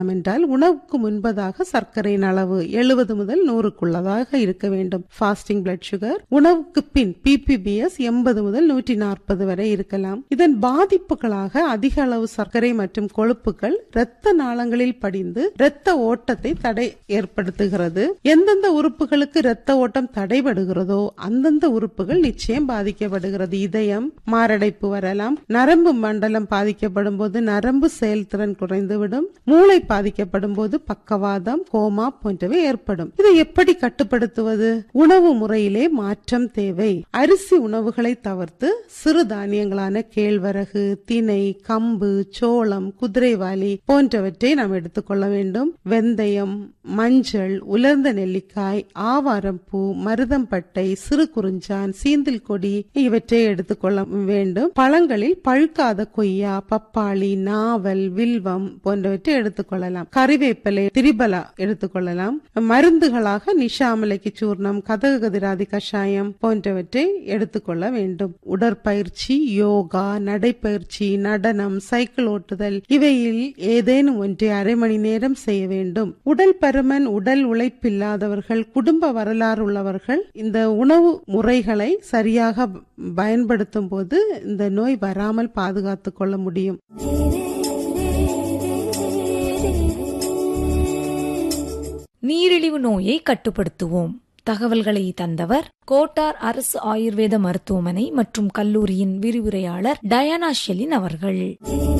என்றால் உணவுக்கு முன்பதாக சர்க்கரையின் அளவு எழுபது முதல் நூறுக்குள்ளதாக இருக்க வேண்டும் ஃபாஸ்டிங் பிளட் சுகர் உணவுக்கு பின் பிபிபிஎஸ் எண்பது முதல் நூற்றி நாற்பது வரை இருக்கலாம் இதன் பாதிப்புகளாக அதிக அளவு சர்க்கரை மற்றும் கொழுப்புகள் இரத்த நாளங்களில் படிந்து இரத்த ஓட்டத்தை தடை ஏற்படுத்துகிறது எந்தெந்த உறுப்புகளுக்கு இரத்த ஓட்டம் தடைபடுகிறதோ அந்தந்த உறுப்புகள் நிச்சயம் பாதிக்கப்படுகிறது இதயம் மாரடைப்பு வரலாம் நரம்பு மண்டலம் பாதிக்கப்படும் போது நரம்பு செயல்திறன் குறைந்துவிடும் மூளை பாதிக்கப்படும் போது பக்கவாதம் கோமா போன்றவை ஏற்படும் இதை எப்படி கட்டுப்படுத்துவது உணவு முறையிலே மாற்றம் தேவை அரிசி உணவுகளை தவிர்த்து சிறு தானியங்களான கேழ்வரகு திணை கம்பு சோளம் குதிரைவாலி போன்றவற்றை நாம் எடுத்துக்கொள்ள வேண்டும் வெந்தயம் மஞ்சள் உலர்ந்த நெல்லிக்காய் ஆவாரம் பூ மருதம்பட்டை சிறு குறிஞ்சான் சீந்தில் கொடி இவற்றை எடுத்துக்கொள்ள வேண்டும் பழங்களில் பழுக்காத கொய்யா பப்பாளி நாவல் வில்வம் போன்றவற்றை எடுத்துக்கொள்ளலாம் கறிவேப்பிலை திரிபலா எடுத்துக்கொள்ளலாம் மருந்துகளாக நிஷாமலைக்கு சூர்ணம் கதக கதிராதி கஷாயம் போன்றவற்றை எடுத்துக்கொள்ள வேண்டும் உடற்பயிற்சி யோகா நடைப்பயிற்சி நடனம் சைக்கிள் ஓட்டுதல் இவையில் ஏதேனும் ஒன்றை அரை மணி நேரம் செய்ய வேண்டும் உடல் பருமன் உடல் உழைப்பில்லாதவர்கள் குடும்ப வரலாறு உள்ளவர்கள் இந்த உணவு முறைகளை சரியாக பயன்படுத்தும் போது இந்த நோய் வராமல் பாதுகாத்துக் கொள்ள முடியும் நீரிழிவு நோயை கட்டுப்படுத்துவோம் தகவல்களை தந்தவர் கோட்டார் அரசு ஆயுர்வேத மருத்துவமனை மற்றும் கல்லூரியின் விரிவுரையாளர் டயானா ஷெலின் அவர்கள்